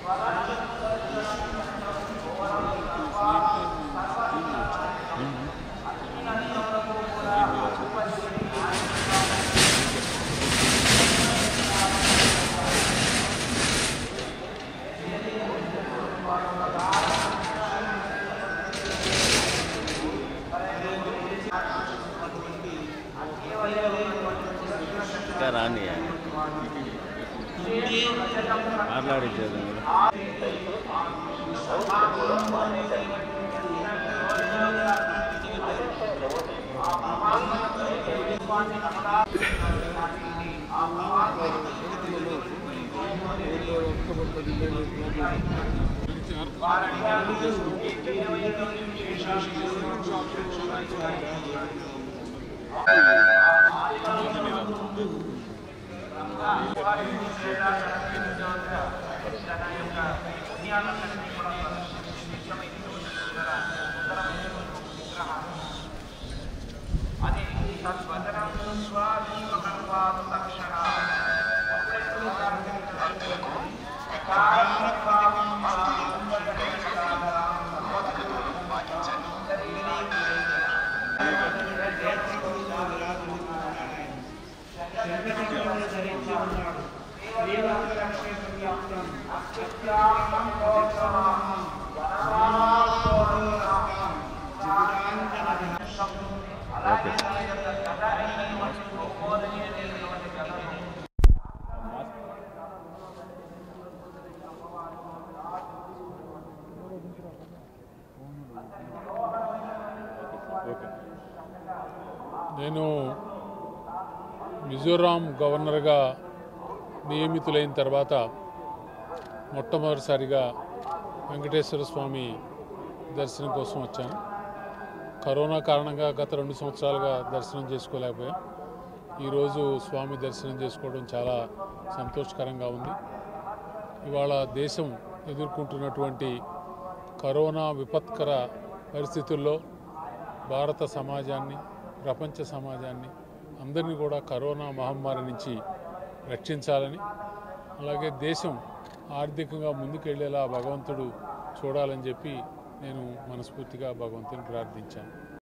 ఇంకా రాని మాట్లాడించేది మీరు ఓకే ఓకే నేను మిజోరాం గవర్నర్గా నియమితులైన తర్వాత మొట్టమొదటిసారిగా వెంకటేశ్వర స్వామి దర్శనం కోసం వచ్చాను కరోనా కారణంగా గత రెండు సంవత్సరాలుగా దర్శనం చేసుకోలేకపోయాం ఈరోజు స్వామి దర్శనం చేసుకోవడం చాలా సంతోషకరంగా ఉంది ఇవాళ దేశం ఎదుర్కొంటున్నటువంటి కరోనా విపత్కర పరిస్థితుల్లో భారత సమాజాన్ని ప్రపంచ సమాజాన్ని అందరినీ కూడా కరోనా మహమ్మారి నుంచి రక్షించాలని అలాగే దేశం ఆర్థికంగా ముందుకెళ్లేలా భగవంతుడు చూడాలని చెప్పి నేను మనస్ఫూర్తిగా భగవంతుని ప్రార్థించాను